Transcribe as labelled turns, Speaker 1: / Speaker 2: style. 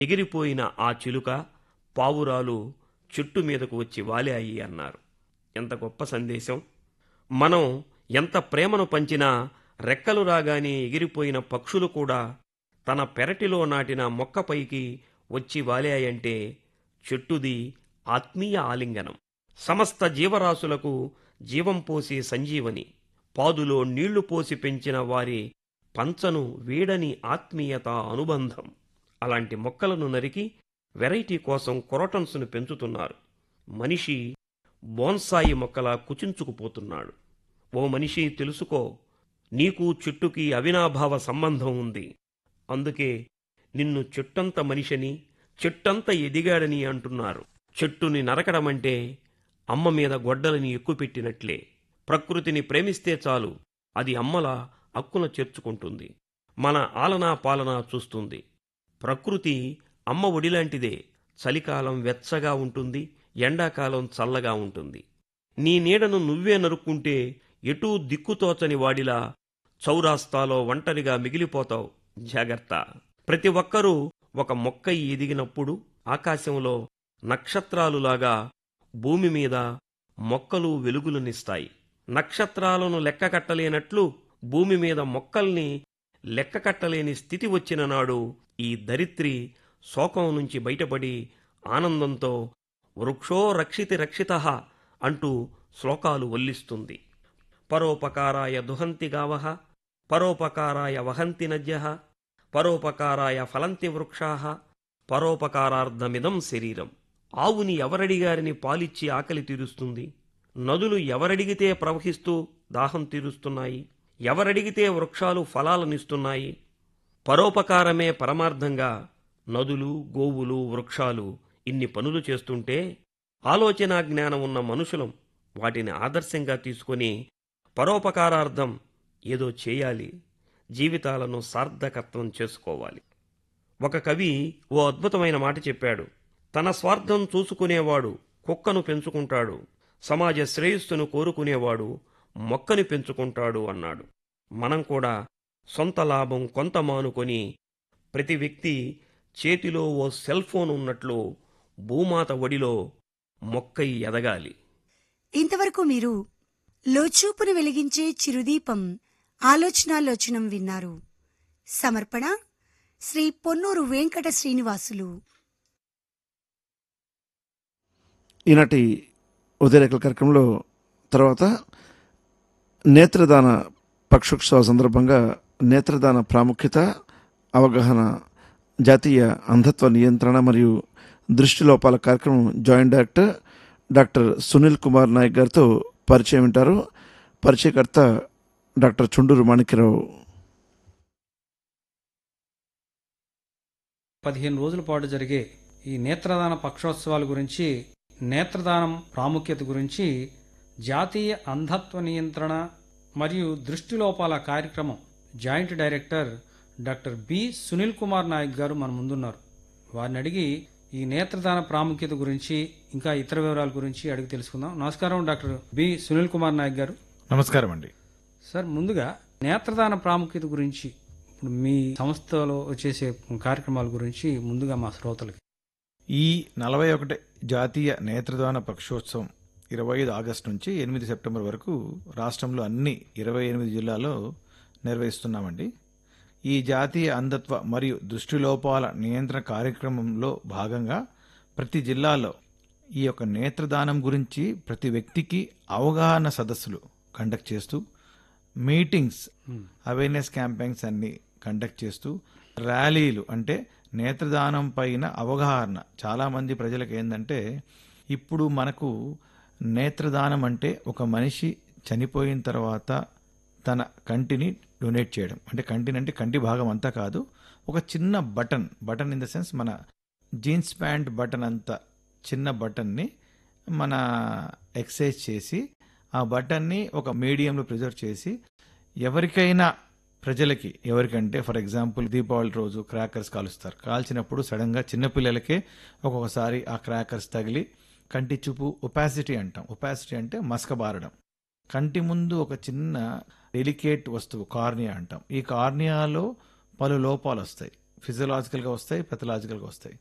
Speaker 1: ఎగిరిపోయిన ఆ చిలుక పావురాలు చెట్టు మీదకు వచ్చి వాలాయి అన్నారు ఎంత గొప్ప సందేశం మనం ఎంత ప్రేమను పంచినా రెక్కలు రాగానే ఎగిరిపోయిన పక్షులు కూడా తన పెరటిలో నాటిన మొక్కపైకి వచ్చి వాలాయంటే చెట్టుది ఆత్మీయ ఆలింగనం సమస్త జీవరాశులకు జీవం పోసే సంజీవని పాదులో నీళ్లు పోసి పెంచిన వారి పంచను వీడని ఆత్మీయత అనుబంధం అలాంటి మొక్కలను నరికి వెరైటీ కోసం కొరటన్స్ను పెంచుతున్నారు మనిషి బోన్సాయి మొక్కలా కుచించుకుపోతున్నాడు ఓ మనిషి తెలుసుకో నీకు చెట్టుకి అవినాభావ సంబంధం ఉంది అందుకే నిన్ను చెట్టంత మనిషిని చెట్టంత ఎదిగాడని అంటున్నారు చెట్టుని నరకడమంటే అమ్మ మీద గొడ్డలని ఎక్కుపెట్టినట్లే ప్రకృతిని ప్రేమిస్తే చాలు అది అమ్మలా అక్కున చేర్చుకుంటుంది మన ఆలనా పాలనా చూస్తుంది ప్రకృతి అమ్మ ఒడిలాంటిదే చలికాలం వెచ్చగా ఉంటుంది ఎండాకాలం చల్లగా ఉంటుంది నీ నీడను నువ్వే నరుక్కుంటే ఎటూ దిక్కుతోచని వాడిలా చౌరాస్తాలో ఒంటరిగా మిగిలిపోతావు జాగ్రత్త ప్రతి ఒక్కరూ ఒక మొక్క ఎదిగినప్పుడు ఆకాశంలో నక్షత్రాలులాగా భూమి మీద మొక్కలు వెలుగులనిస్తాయి నక్షత్రాలను లెక్క కట్టలేనట్లు భూమి మీద మొక్కల్ని లెక్క కట్టలేని స్థితి వచ్చిన నాడు ఈ దరిత్రి శోకం నుంచి బయటపడి ఆనందంతో వృక్షో రక్షితి రక్షిత అంటూ శ్లోకాలు వల్లిస్తుంది పరోపకారాయ దుహంతి గావః పరోపకారాయ వహంతి నద్య పరోపకారాయ ఫలంతి వృక్షా పరోపకారార్థమిదం శరీరం ఆవుని ఎవరడిగారిని పాలిచ్చి ఆకలి తీరుస్తుంది నదులు ఎవరడిగితే ప్రవహిస్తూ దాహం తీరుస్తున్నాయి ఎవరడిగితే వృక్షాలు ఫలాలనిస్తున్నాయి పరోపకారమే పరమార్థంగా నదులు గోవులు వృక్షాలు ఇన్ని పనులు చేస్తుంటే ఆలోచనా జ్ఞానం ఉన్న మనుషులం వాటిని ఆదర్శంగా తీసుకొని పరోపకారార్థం ఏదో చేయాలి జీవితాలను సార్థకత్వం చేసుకోవాలి ఒక కవి ఓ అద్భుతమైన మాట చెప్పాడు తన స్వార్థం చూసుకునేవాడు కుక్కను పెంచుకుంటాడు సమాజ శ్రేయస్సును కోరుకునేవాడు మొక్కని పెంచుకుంటాడు అన్నాడు మనం కూడా సొంత లాభం కొంత మానుకొని ప్రతి వ్యక్తి చేతిలో ఓ సెల్ ఫోన్ ఉన్నట్లు భూమాత ఒడిలో మొక్కై ఎదగాలి
Speaker 2: ఇంతవరకు మీరు లోచూపును వెలిగించే చిరుదీపం ఆలోచనాలోచనం విన్నారు సమర్పణ శ్రీ పొన్నూరు వెంకట శ్రీనివాసులు
Speaker 3: ఈనాటి ఉదయరేఖల కార్యక్రమంలో తర్వాత నేత్రదాన పక్షోత్సవ సందర్భంగా నేత్రదాన ప్రాముఖ్యత అవగాహన జాతీయ అంధత్వ నియంత్రణ మరియు దృష్టి లోపాల కార్యక్రమం joint director doctor Sunil Kumar Nayak గారితో పరిచయం వింటారు పరిచయకర్త డాక్టర్ చుండూరు మాణిక్యరావు
Speaker 4: పదిహేను రోజుల పాటు జరిగే ఈ నేత్రదాన పక్షోత్సవాల గురించి నేత్రదానం ప్రాముఖ్యత గురించి జాతీయ అంధత్వ నియంత్రణ మరియు దృష్టి లోపాల కార్యక్రమం joint director doctor B Sunil Kumar Nayak garu మన ముందున్నారు వారిని అడిగి ఈ నేత్రదాన ప్రాముఖ్యత గురించి ఇంకా ఇతర వివరాల గురించి అడిగి తెలుసుకుందాం నమస్కారం డాక్టర్ బి సునీల్ కుమార్ నాయక్ గారు
Speaker 5: నమస్కారం అండి
Speaker 4: సార్ ముందుగా నేత్రదాన ప్రాముఖ్యత గురించి ఇప్పుడు మీ సంస్థలో చేసే కార్యక్రమాల గురించి ముందుగా మా శ్రోతలకి
Speaker 5: ఈ నలభై ఒకటి జాతీయ నేత్రదాన పక్షోత్సవం ఇరవై ఐదు ఆగస్టు నుంచి ఎనిమిది సెప్టెంబర్ వరకు రాష్ట్రంలో అన్ని ఇరవై ఎనిమిది జిల్లాల్లో నిర్వహిస్తున్నామండి ఈ జాతీయ అంధత్వ మరియు దృష్టి లోపాల నియంత్రణ కార్యక్రమంలో భాగంగా ప్రతి జిల్లాలో ఈ యొక్క నేత్రదానం గురించి ప్రతి వ్యక్తికి అవగాహన సదస్సులు కండక్ట్ చేస్తూ మీటింగ్స్ అవేర్నెస్ క్యాంపెయిన్స్ అన్ని కండక్ట్ చేస్తూ ర్యాలీలు అంటే నేత్రదానం పైన అవగాహన చాలామంది ప్రజలకు ఏంటంటే ఇప్పుడు మనకు నేత్రదానం అంటే ఒక మనిషి చనిపోయిన తర్వాత తన కంటిని డొనేట్ చేయడం అంటే కంటిని అంటే కంటి భాగం అంతా కాదు ఒక చిన్న button button in the sense మన జీన్స్ ప్యాంట్ బటన్ అంత చిన్న బటన్ని మన ఎక్సైజ్ చేసి ఆ బటన్ని ఒక మీడియంలో ప్రిజర్వ్ చేసి ఎవరికైనా ప్రజలకి ఎవరికంటే ఫర్ ఎగ్జాంపుల్ దీపావళి రోజు క్రాకర్స్ కాలుస్తారు కాల్చినప్పుడు సడన్గా చిన్నపిల్లలకే ఒక్కొక్కసారి ఆ క్రాకర్స్ తగిలి కంటి చూపు ఒపాసిటీ అంటాం ఒపాసిటీ అంటే మసకబారడం కంటి ముందు ఒక చిన్న డెలికేట్ వస్తువు కార్నియా అంటాం ఈ కార్నియాలో పలు లోపాలు వస్తాయి ఫిజియలాజికల్గా వస్తాయి పెథలాజికల్గా వస్తాయి